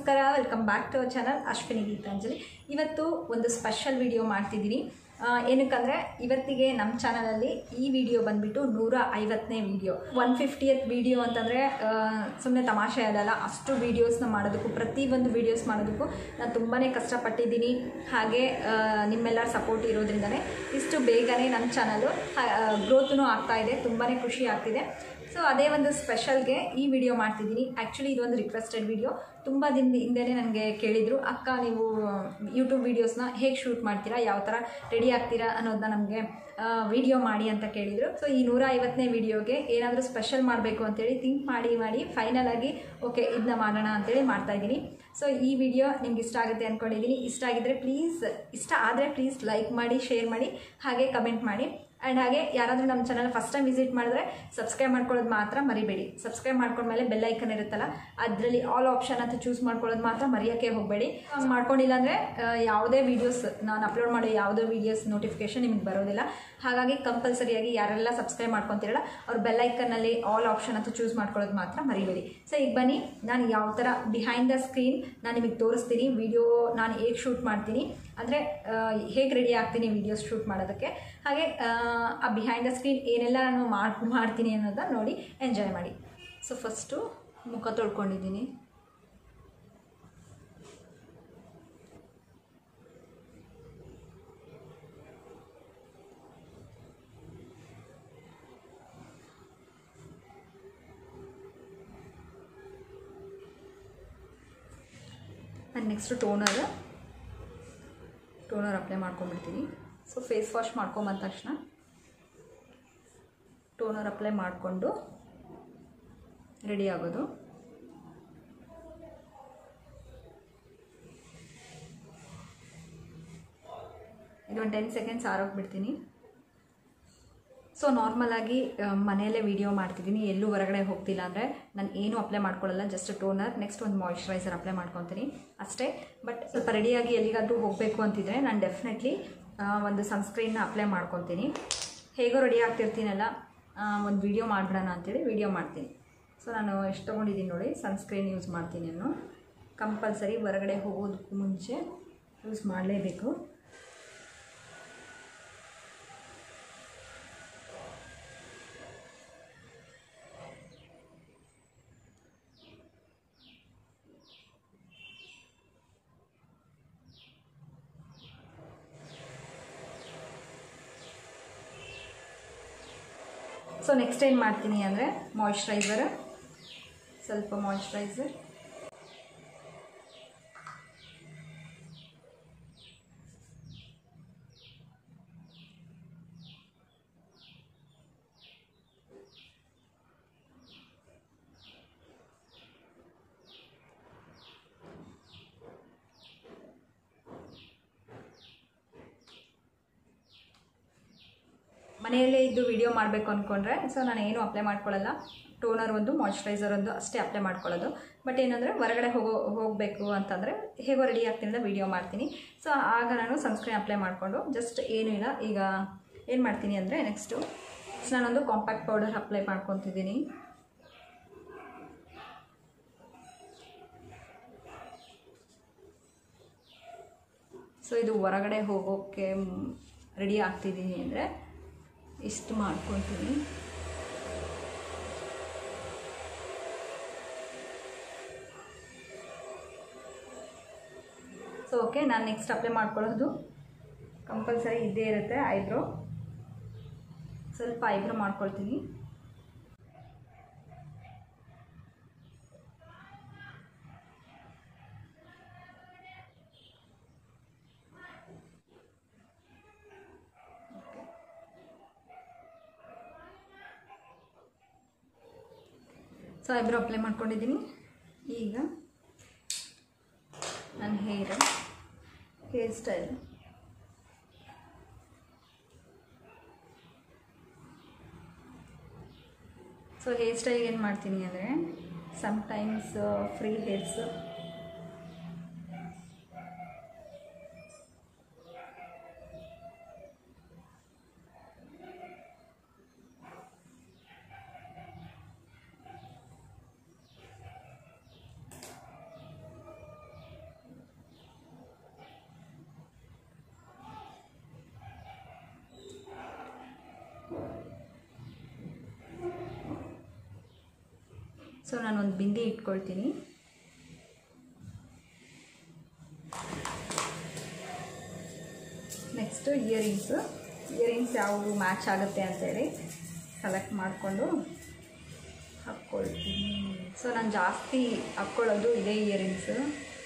ನಮಸ್ಕಾರ welcome back to our channel Ashwini Geetanjali ಇವತ್ತು ಒಂದು ಸ್ಪೆಷಲ್ ವಿಡಿಯೋ ಮಾಡ್ತಿದ್ದೀನಿ ಆ, ಏನಕ್ಕಂದ್ರೆ ಇವತ್ತಿಗೆ ನಮ್ಮ ಚಾನಲಲ್ಲಿ ಈ ವಿಡಿಯೋ ಬಂದ್ಬಿಟ್ಟು ನೂರ ಐವತ್ತನೇ ವಿಡಿಯೋ ಒನ್ ಫಿಫ್ಟಿಯತ್ ವಿಡಿಯೋ ಅಂತಂದರೆ ಸುಮ್ಮನೆ ತಮಾಷೆ ಅಲ್ಲಲ್ಲ ಅಷ್ಟು ವೀಡಿಯೋಸ್ನ ಮಾಡೋದಕ್ಕೂ ಪ್ರತಿಯೊಂದು ವೀಡಿಯೋಸ್ ಮಾಡೋದಕ್ಕೂ ನಾನು ತುಂಬಾ ಕಷ್ಟಪಟ್ಟಿದ್ದೀನಿ ಹಾಗೆ ಆ, ನಿಮ್ಮೆಲ್ಲರ ಸಪೋರ್ಟ್ ಇರೋದ್ರಿಂದನೇ ಇಷ್ಟು ಬೇಗನೆ ನಮ್ಮ ಚಾನಲು ಗ್ರೋತೂ ಆಗ್ತಾ ಇದೆ ತುಂಬಾ ಖುಷಿ ಆಗ್ತಿದೆ ಸೊ ಅದೇ ಒಂದು ಸ್ಪೆಷಲ್ಗೆ ಈ ವಿಡಿಯೋ ಮಾಡ್ತಿದ್ದೀನಿ ಆ್ಯಕ್ಚುಲಿ ಇದೊಂದು ರಿಕ್ವೆಸ್ಟೆಡ್ ವಿಡಿಯೋ ತುಂಬ ದಿನದ ಹಿಂದೆನೇ ನನಗೆ ಕೇಳಿದರು ಅಕ್ಕ ನೀವು ಯೂಟ್ಯೂಬ್ ವೀಡಿಯೋಸ್ನ ಹೇಗೆ ಶೂಟ್ ಮಾಡ್ತೀರಾ ಯಾವ ಥರ ರೆಡಿ ಆಗ್ತೀರಾ ಅನ್ನೋದನ್ನ ನಮಗೆ ವಿಡಿಯೋ ಮಾಡಿ ಅಂತ ಕೇಳಿದರು ಸೊ ಈ ನೂರ ಐವತ್ತನೇ ವಿಡಿಯೋಗೆ ಏನಾದರೂ ಸ್ಪೆಷಲ್ ಮಾಡಬೇಕು ಅಂತೇಳಿ ಥಿಂಕ್ ಮಾಡಿ ಮಾಡಿ ಫೈನಲ್ ಆಗಿ ಓಕೆ ಇದನ್ನ ಮಾಡೋಣ ಅಂತೇಳಿ ಮಾಡ್ತಾಯಿದ್ದೀನಿ ಸೊ ಈ ವಿಡಿಯೋ ನಿಮ್ಗೆ ಇಷ್ಟ ಆಗುತ್ತೆ ಅಂದ್ಕೊಂಡಿದ್ದೀನಿ ಇಷ್ಟ ಆಗಿದ್ದರೆ ಪ್ಲೀಸ್ ಇಷ್ಟ ಆದರೆ ಪ್ಲೀಸ್ ಲೈಕ್ ಮಾಡಿ ಶೇರ್ ಮಾಡಿ ಹಾಗೆ ಕಮೆಂಟ್ ಮಾಡಿ ಆ್ಯಂಡ್ ಹಾಗೆ ಯಾರಾದರೂ ನಮ್ಮ ಚಾನಲ್ ಫಸ್ಟ್ ಟೈಮ್ ವಿಸಿಟ್ ಮಾಡಿದ್ರೆ ಸಬ್ಸ್ಕ್ರೈಬ್ ಮಾಡ್ಕೊಳ್ಳೋದು ಮಾತ್ರ ಮರಿಬೇಡಿ ಸಬ್ಸ್ಕ್ರೈಬ್ ಮಾಡ್ಕೊಂಡ್ಮೇಲೆ ಬೆಲ್ ಐಕನ್ ಇರುತ್ತಲ್ಲ ಅದರಲ್ಲಿ ಆಲ್ ಆಪ್ಷನ್ ಅಂತ ಚೂಸ್ ಮಾಡ್ಕೊಳ್ಳೋದು ಮಾತ್ರ ಮರೆಯೋಕ್ಕೆ ಹೋಗಬೇಡಿ ಮಾಡ್ಕೊಂಡಿಲ್ಲ ಅಂದರೆ ಯಾವುದೇ ವೀಡಿಯೋಸ್ ನಾನು ಅಪ್ಲೋಡ್ ಮಾಡೋ ಯಾವುದೇ ವೀಡಿಯೋಸ್ ನೋಟಿಫಿಕೇಶನ್ ನಿಮಗೆ ಬರೋದಿಲ್ಲ ಹಾಗಾಗಿ ಕಂಪಲ್ಸರಿಯಾಗಿ ಯಾರೆಲ್ಲ ಸಬ್ಸ್ಕ್ರೈಬ್ ಮಾಡ್ಕೊತಿರಲ್ಲ ಅವ್ರು ಬೆಲ್ ಐಕನ್ನಲ್ಲಿ ಆಲ್ ಆಪ್ಷನ್ ಅಂತ ಚೂಸ್ ಮಾಡ್ಕೊಳ್ಳೋದು ಮಾತ್ರ ಮರಿಬೇಡಿ ಸೊ ಈಗ ಬನ್ನಿ ನಾನು ಯಾವ ಥರ ಬಿಹೈಂಡ್ ದ ಸ್ಕ್ರೀನ್ ನಾನು ನಿಮಗೆ ತೋರಿಸ್ತೀನಿ ವಿಡಿಯೋ ನಾನು ಹೇಗೆ ಶೂಟ್ ಮಾಡ್ತೀನಿ ಅಂದರೆ ಹೇಗೆ ರೆಡಿ ಆಗ್ತೀನಿ ವೀಡಿಯೋಸ್ ಶೂಟ್ ಮಾಡೋದಕ್ಕೆ ಹಾಗೆ ಆ, ಆ ಬಿಹೈಂಡ್ ದ ಸ್ಕ್ರೀನ್ ಏನೆಲ್ಲ ನಾನು ಮಾಡ್ ಮಾಡ್ತೀನಿ ಅನ್ನೋದನ್ನ ನೋಡಿ ಎಂಜಾಯ್ ಮಾಡಿ ಸೊ ಫಸ್ಟು ಮುಖ ತೊಳ್ಕೊಂಡಿದ್ದೀನಿ and next toner toner apply ಮಾಡ್ಕೊಂಡ್ಬಿಡ್ತೀನಿ ಸೊ ಫೇಸ್ ವಾಶ್ ಮಾಡ್ಕೊಂಬಂದ ತಕ್ಷಣ ಟೋನರ್ ಅಪ್ಲೈ ಮಾಡಿಕೊಂಡು ರೆಡಿ ಆಗೋದು ಇದೊಂದು ಟೆನ್ ಸೆಕೆಂಡ್ಸ್ ಆರೋಗ್ಬಿಡ್ತೀನಿ ಸೊ ನಾರ್ಮಲಾಗಿ ಮನೆಯಲ್ಲೇ ವೀಡಿಯೋ ಮಾಡ್ತಿದ್ದೀನಿ ಎಲ್ಲೂ ಹೊರಗಡೆ ಹೋಗ್ತಿಲ್ಲ ಅಂದರೆ ನಾನು ಏನೂ ಅಪ್ಲೈ ಮಾಡ್ಕೊಳ್ಳಲ್ಲ ಜಸ್ಟ್ ಟೋನರ್ ನೆಕ್ಸ್ಟ್ ಒಂದು ಮಾಯಿಶ್ಚರೈಸರ್ ಅಪ್ಲೈ ಮಾಡ್ಕೊತೀನಿ ಅಷ್ಟೇ ಬಟ್ ಸ್ವಲ್ಪ ರೆಡಿಯಾಗಿ ಎಲ್ಲಿಗಾದರೂ ಹೋಗಬೇಕು ಅಂತಿದ್ರೆ ನಾನು ಡೆಫಿನೆಟ್ಲಿ ಒಂದು ಸನ್ಸ್ಕ್ರೀನ್ನ ಅಪ್ಲೈ ಮಾಡ್ಕೊತೀನಿ ಹೇಗೋ ರೆಡಿ ಆಗ್ತಿರ್ತೀನಲ್ಲ ಒಂದು ವೀಡಿಯೋ ಮಾಡಿಬಿಡೋಣ ಅಂತೇಳಿ ವೀಡಿಯೋ ಮಾಡ್ತೀನಿ ಸೊ ನಾನು ಎಷ್ಟು ತೊಗೊಂಡಿದ್ದೀನಿ ನೋಡಿ ಸನ್ಸ್ಕ್ರೀನ್ ಯೂಸ್ ಮಾಡ್ತೀನಿ ನಾನು ಕಂಪಲ್ಸರಿ ಹೊರಗಡೆ ಹೋಗೋದಕ್ಕೂ ಮುಂಚೆ ಯೂಸ್ ಮಾಡಲೇಬೇಕು ಸೊ ನೆಕ್ಸ್ಟ್ ಏನು ಮಾಡ್ತೀನಿ ಅಂದರೆ ಮಾಯಿಶ್ಚರೈಸರ್ ಸ್ವಲ್ಪ ಮಾಯಿಶ್ಚರೈಸರ್ ಮನೆಯಲ್ಲೇ ಇದ್ದು ವಿಡಿಯೋ ಮಾಡಬೇಕು ಅಂದ್ಕೊಂಡ್ರೆ ಸೊ ನಾನು ಏನು ಅಪ್ಲೈ ಮಾಡ್ಕೊಳ್ಳಲ್ಲ ಟೋನರ್ ಒಂದು ಮಾಯಿಶ್ಚರೈಸರ್ ಒಂದು ಅಷ್ಟೇ ಅಪ್ಲೈ ಮಾಡ್ಕೊಳ್ಳೋದು ಬಟ್ ಏನಂದರೆ ಹೊರಗಡೆ ಹೋಗೋ ಹೋಗಬೇಕು ಅಂತಂದರೆ ಹೇಗೋ ರೆಡಿ ಆಗ್ತೀನಿ ಅಂತ ವೀಡಿಯೋ ಮಾಡ್ತೀನಿ ಸೊ ಆಗ ನಾನು ಸನ್ಸ್ಕ್ರೀನ್ ಅಪ್ಲೈ ಮಾಡಿಕೊಂಡು ಜಸ್ಟ್ ಏನೂ ಇಲ್ಲ ಈಗ ಏನು ಮಾಡ್ತೀನಿ ಅಂದರೆ ನೆಕ್ಸ್ಟು ನಾನೊಂದು ಕಾಂಪ್ಯಾಕ್ಟ್ ಪೌಡರ್ ಅಪ್ಲೈ ಮಾಡ್ಕೊತಿದ್ದೀನಿ ಸೊ ಇದು ಹೊರಗಡೆ ಹೋಗೋಕ್ಕೆ ರೆಡಿ ಆಗ್ತಿದ್ದೀನಿ ಅಂದರೆ ಇಷ್ಟು ಮಾಡ್ಕೊತೀನಿ ಸೊ ಓಕೆ ನಾನು ನೆಕ್ಸ್ಟ್ ಅಪ್ಲೈ ಮಾಡ್ಕೊಳ್ಳೋದು ಕಂಪಲ್ಸರಿ ಇದ್ದೇ ಇರುತ್ತೆ ಐಬ್ರೋ ಸ್ವಲ್ಪ ಐಬ್ರೋ ಮಾಡ್ಕೊಳ್ತೀನಿ ಸೊ ಐಬ್ರೋ ಅಪ್ಲೈ ಮಾಡ್ಕೊಂಡಿದ್ದೀನಿ ಈಗ ನನ್ನ hair hair style so hair style ಏನು ಮಾಡ್ತೀನಿ ಅಂದರೆ ಸಮ್ಟೈಮ್ಸ್ ಫ್ರೀ ಹೇರ್ಸ್ ಸೊ ನಾನೊಂದು ಬಿಂದಿ ಇಟ್ಕೊಳ್ತೀನಿ ನೆಕ್ಸ್ಟು ಇಯರಿಂಗ್ಸು ಇಯರಿಂಗ್ಸ್ ಯಾವುದು ಮ್ಯಾಚ್ ಆಗುತ್ತೆ ಅಂತೇಳಿ ಸೆಲೆಕ್ಟ್ ಮಾಡಿಕೊಂಡು ಹಾಕ್ಕೊಳ್ತೀನಿ ಸೊ ನಾನು ಜಾಸ್ತಿ ಹಾಕ್ಕೊಳ್ಳೋದು ಇದೇ ಇಯರಿಂಗ್ಸು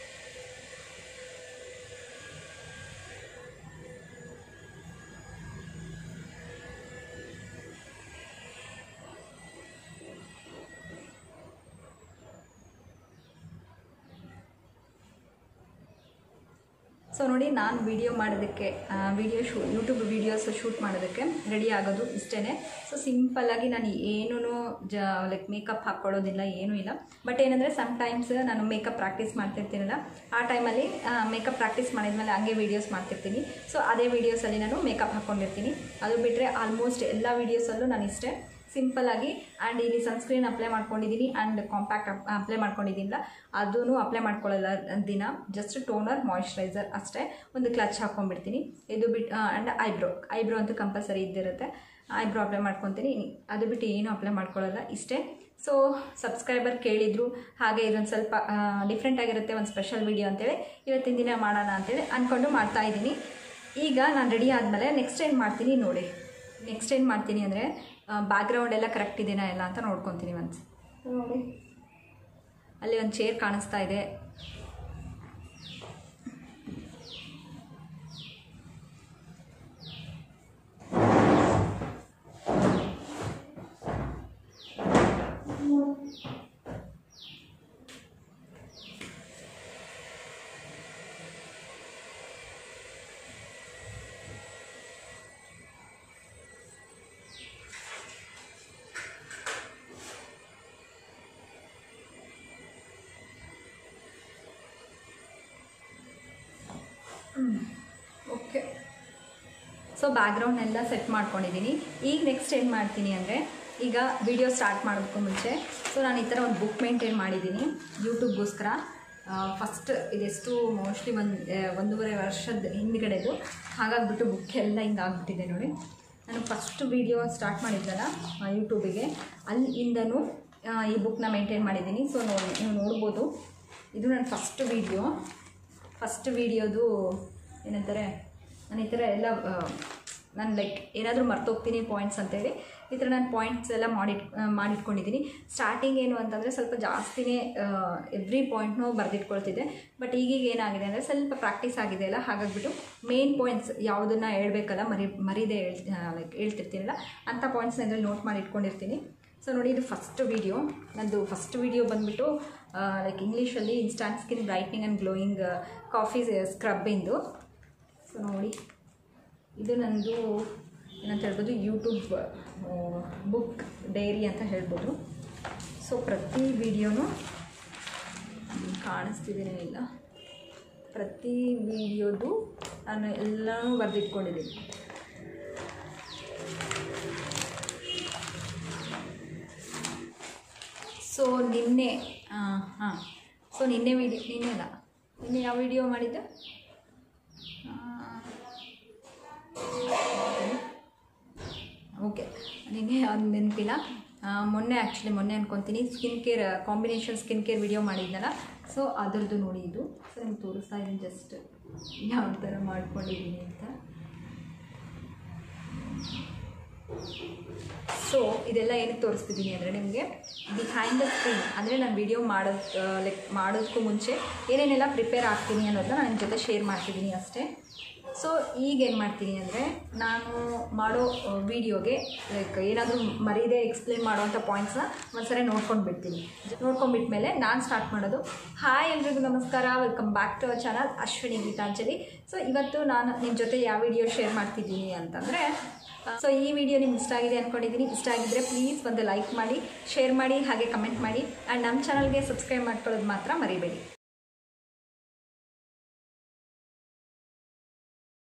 ಸೊ ನೋಡಿ ನಾನು ವಿಡಿಯೋ ಮಾಡೋದಕ್ಕೆ ವಿಡಿಯೋ ಶೂ ಯೂಟ್ಯೂಬ್ ವೀಡಿಯೋಸ್ ಶೂಟ್ ಮಾಡೋದಕ್ಕೆ ರೆಡಿ ಆಗೋದು ಇಷ್ಟೇ ಸೊ ಸಿಂಪಲ್ಲಾಗಿ ನಾನು ಏನೂ ಜ ಲೈಕ್ ಮೇಕಪ್ ಹಾಕ್ಕೊಳ್ಳೋದಿಲ್ಲ ಏನೂ ಇಲ್ಲ ಬಟ್ ಏನಂದರೆ ಟೈಮ್ಸ್ ನಾನು ಮೇಕಪ್ ಪ್ರಾಕ್ಟೀಸ್ ಮಾಡ್ತಿರ್ತೀನಲ್ಲ ಆ ಟೈಮಲ್ಲಿ ಮೇಕಪ್ ಪ್ರಾಕ್ಟೀಸ್ ಮಾಡಿದ್ಮೇಲೆ ಹಂಗೆ ವೀಡಿಯೋಸ್ ಮಾಡ್ತಿರ್ತೀನಿ ಸೊ ಅದೇ ವೀಡಿಯೋಸಲ್ಲಿ ನಾನು ಮೇಕಪ್ ಹಾಕ್ಕೊಂಡಿರ್ತೀನಿ ಅದು ಬಿಟ್ಟರೆ ಆಲ್ಮೋಸ್ಟ್ ಎಲ್ಲ ವೀಡಿಯೋಸಲ್ಲೂ ನಾನು ಇಷ್ಟೇ ಸಿಂಪಲ್ಲಾಗಿ ಆ್ಯಂಡ್ ಇಲ್ಲಿ ಸನ್ಸ್ಕ್ರೀನ್ ಅಪ್ಲೈ ಮಾಡ್ಕೊಂಡಿದ್ದೀನಿ ಆ್ಯಂಡ್ ಕಾಂಪ್ಯಾಕ್ಟ್ ಅಪ್ಲೈ ಮಾಡ್ಕೊಂಡಿದ್ದೀನಿಲ್ಲ ಅದೂ ಅಪ್ಲೈ ಮಾಡ್ಕೊಳ್ಳಲ್ಲ ದಿನ ಜಸ್ಟ್ ಟೋನರ್ ಮಾಯಿಶ್ಚರೈಸರ್ ಅಷ್ಟೇ ಒಂದು ಕ್ಲಚ್ ಹಾಕ್ಕೊಂಡ್ಬಿಡ್ತೀನಿ ಇದು ಬಿಟ್ಟು ಆ್ಯಂಡ್ ಐಬ್ರೋ ಐಬ್ರೋ ಅಂತೂ ಕಂಪಲ್ಸರಿ ಇದ್ದಿರುತ್ತೆ ಐಬ್ರೋ ಅಪ್ಲೈ ಮಾಡ್ಕೊತೀನಿ ಅದು ಬಿಟ್ಟು ಏನೂ ಅಪ್ಲೈ ಮಾಡ್ಕೊಳ್ಳಲ್ಲ ಇಷ್ಟೇ ಸೊ ಸಬ್ಸ್ಕ್ರೈಬರ್ ಕೇಳಿದರು ಹಾಗೆ ಇದೊಂದು ಸ್ವಲ್ಪ ಡಿಫ್ರೆಂಟ್ ಆಗಿರುತ್ತೆ ಒಂದು ಸ್ಪೆಷಲ್ ವೀಡಿಯೋ ಅಂತೇಳಿ ಇವತ್ತಿನ ದಿನ ಮಾಡೋಣ ಅಂತೇಳಿ ಅಂದ್ಕೊಂಡು ಮಾಡ್ತಾ ಇದ್ದೀನಿ ಈಗ ನಾನು ರೆಡಿ ಆದಮೇಲೆ ನೆಕ್ಸ್ಟ್ ಏನು ಮಾಡ್ತೀನಿ ನೋಡಿ ನೆಕ್ಸ್ಟ್ ಏನು ಮಾಡ್ತೀನಿ ಅಂದರೆ ಬ್ಯಾಕ್ಗ್ರೌಂಡ್ ಎಲ್ಲ ಕರೆಕ್ಟ್ ಇದೆಯಾ ಎಲ್ಲ ಅಂತ ನೋಡ್ಕೊತೀನಿ ಒಂದು ನೋಡಿ ಅಲ್ಲಿ ಒಂದು ಚೇರ್ ಕಾಣಿಸ್ತಾ ಇದೆ ಓಕೆ ಸೊ ಬ್ಯಾಕ್ಗ್ರೌಂಡ್ ಎಲ್ಲ ಸೆಟ್ ಮಾಡ್ಕೊಂಡಿದ್ದೀನಿ ಈಗ ನೆಕ್ಸ್ಟ್ ಏನು ಮಾಡ್ತೀನಿ ಅಂದರೆ ಈಗ ವಿಡಿಯೋ ಸ್ಟಾರ್ಟ್ ಮಾಡೋದಕ್ಕೂ ಮುಂಚೆ ಸೊ ನಾನು ಈ ಥರ ಒಂದು ಬುಕ್ ಮೇಂಟೈನ್ ಮಾಡಿದ್ದೀನಿ ಯೂಟ್ಯೂಬ್ಗೋಸ್ಕರ ಫಸ್ಟ್ ಇದೆಷ್ಟು ಮೋಸ್ಟ್ಲಿ ಒಂದು ಒಂದೂವರೆ ವರ್ಷದ ಹಿಂದ್ಗಡೆದು ಹಾಗಾಗ್ಬಿಟ್ಟು ಬುಕ್ ಎಲ್ಲ ಹಿಂಗೆ ಆಗ್ಬಿಟ್ಟಿದೆ ನೋಡಿ ನಾನು ಫಸ್ಟ್ ವೀಡಿಯೋ ಸ್ಟಾರ್ಟ್ ಮಾಡಿದ್ದಲ್ಲ ಯೂಟ್ಯೂಬಿಗೆ ಅಲ್ಲಿಂದನೂ ಈ ಬುಕ್ನ ಮೇಂಟೈನ್ ಮಾಡಿದ್ದೀನಿ ಸೊ ನೋಡಿ ನೀವು ನೋಡ್ಬೋದು ಇದು ನನ್ನ ಫಸ್ಟ್ ವೀಡಿಯೋ ಫಸ್ಟ್ ವೀಡಿಯೋದು ಏನಂತಾರೆ ನಾನು ಈ ಥರ ಎಲ್ಲ ನಾನು ಲೈಕ್ ಏನಾದರೂ ಮರ್ತೋಗ್ತೀನಿ ಪಾಯಿಂಟ್ಸ್ ಅಂತೇಳಿ ಈ ಥರ ನಾನು ಪಾಯಿಂಟ್ಸ್ ಎಲ್ಲ ಮಾಡಿಟ್ ಮಾಡಿಟ್ಕೊಂಡಿದ್ದೀನಿ ಸ್ಟಾರ್ಟಿಂಗ್ ಏನು ಅಂತಂದರೆ ಸ್ವಲ್ಪ ಜಾಸ್ತಿನೇ ಎವ್ರಿ ಪಾಯಿಂಟ್ನೂ ಬರೆದಿಟ್ಕೊಳ್ತಿದ್ದೆ ಬಟ್ ಈಗೀಗ ಏನಾಗಿದೆ ಅಂದರೆ ಸ್ವಲ್ಪ ಪ್ರಾಕ್ಟೀಸ್ ಆಗಿದೆ ಅಲ್ಲ ಹಾಗಾಗ್ಬಿಟ್ಟು ಮೇನ್ ಪಾಯಿಂಟ್ಸ್ ಯಾವುದನ್ನು ಹೇಳ್ಬೇಕಲ್ಲ ಮರಿ ಮರಿದೆ ಹೇಳ್ ಲೈಕ್ ಹೇಳ್ತಿರ್ತೀನಲ್ಲ ಅಂಥ ಪಾಯಿಂಟ್ಸ್ನ ಇದರಲ್ಲಿ ನೋಟ್ ಮಾಡಿ ಇಟ್ಕೊಂಡಿರ್ತೀನಿ ಸೊ ನೋಡಿ ಇದು ಫಸ್ಟ್ ವೀಡಿಯೋ ನಂದು ಫಸ್ಟ್ ವೀಡಿಯೋ ಬಂದುಬಿಟ್ಟು ಲೈಕ್ ಇಂಗ್ಲೀಷಲ್ಲಿ instant skin brightening and glowing coffee ಸ್ಕ್ರಬ್ಬಿಂದು ಸೊ ನೋಡಿ ಇದು ನನ್ನದು ಏನಂತ ಹೇಳ್ಬೋದು ಯೂಟ್ಯೂಬ್ ಬುಕ್ ಡೈರಿ ಅಂತ ಹೇಳ್ಬೋದು ಸೊ ಪ್ರತಿ ವಿಡಿಯೋನು ಕಾಣಿಸ್ತಿದ್ದೀನಿ ಇಲ್ಲ ಪ್ರತಿ ವಿಡಿಯೋದು ನಾನು ಎಲ್ಲನೂ ಬರೆದಿಟ್ಕೊಂಡಿದ್ದೀನಿ ಸೊ ನಿನ್ನೆ ಹಾಂ ಸೊ ನಿನ್ನೆ ವಿಡಿಯೋ ನಿನ್ನೆ ಅಲ್ಲ ನಿನ್ನೆ ಯಾವ ವಿಡಿಯೋ ಮಾಡಿದ್ದೆ ಓಕೆ ನಿನ್ನೆ ಅದು ನೆನಪಿಲ್ಲ ಮೊನ್ನೆ ಆ್ಯಕ್ಚುಲಿ ಮೊನ್ನೆ ಅನ್ಕೊತೀನಿ skin care combination skin care video ಮಾಡಿದ್ನಲ್ಲ ಸೊ ಅದರದ್ದು ನೋಡಿ ಇದು ಸೊ ನಿಮ್ಗೆ ತೋರಿಸ್ತಾ ಇದ್ದೀನಿ ಜಸ್ಟ್ ಯಾವ ಥರ ಮಾಡ್ಕೊಂಡಿದ್ದೀನಿ ಅಂತ ಸೊ ಇದೆಲ್ಲ ಏನಕ್ಕೆ ತೋರಿಸ್ತಿದ್ದೀನಿ ಅಂದರೆ ನಿಮಗೆ ಬಿಹೈಂಡ್ ದ ಸ್ಕ್ರೀನ್ ಅಂದರೆ ನಾನು ವಿಡಿಯೋ ಮಾಡೋದು ಲೈಕ್ ಮಾಡೋದಕ್ಕೂ ಮುಂಚೆ ಏನೇನೆಲ್ಲ ಪ್ರಿಪೇರ್ ಆಗ್ತೀನಿ ಅನ್ನೋದನ್ನ ನನ್ನ ಜೊತೆ ಶೇರ್ ಮಾಡ್ತಿದ್ದೀನಿ ಅಷ್ಟೇ ಸೊ ಈಗ ಏನು ಮಾಡ್ತೀನಿ ಅಂದರೆ ನಾನು ಮಾಡೋ ವೀಡಿಯೋಗೆ ಲೈಕ್ ಏನಾದರೂ ಮರೀದೆ ಎಕ್ಸ್ಪ್ಲೇನ್ ಮಾಡೋವಂಥ ಪಾಯಿಂಟ್ಸ್ನ ಒಂದ್ಸರಿ ನೋಡ್ಕೊಂಡು ಬಿಡ್ತೀನಿ ನೋಡ್ಕೊಂಡ್ಬಿಟ್ಮೇಲೆ ನಾನು ಸ್ಟಾರ್ಟ್ ಮಾಡೋದು ಹಾಯ್ ಎಲ್ರಿಗೂ ನಮಸ್ಕಾರ welcome back to our channel Ashwini Geetanjali so ಇವತ್ತು ನಾನು ನಿಮ್ಮ ಜೊತೆ ಯಾವ ವಿಡಿಯೋ ಶೇರ್ ಮಾಡ್ತಿದ್ದೀನಿ ಅಂತಂದರೆ ಸೊ ಈ ವಿಡಿಯೋ ನಿಮ್ಗೆ ಇಷ್ಟ ಆಗಿದೆ ಅಂದ್ಕೊಂಡಿದ್ದೀನಿ ಇಷ್ಟ ಆಗಿದ್ದರೆ ಪ್ಲೀಸ್ ಒಂದು ಲೈಕ್ ಮಾಡಿ ಶೇರ್ ಮಾಡಿ ಹಾಗೆ ಕಮೆಂಟ್ ಮಾಡಿ ಆ್ಯಂಡ್ ನಮ್ಮ ಚಾನಲ್ಗೆ ಸಬ್ಸ್ಕ್ರೈಬ್ ಮಾಡ್ಕೊಳ್ಳೋದು ಮಾತ್ರ ಮರಿಬೇಡಿ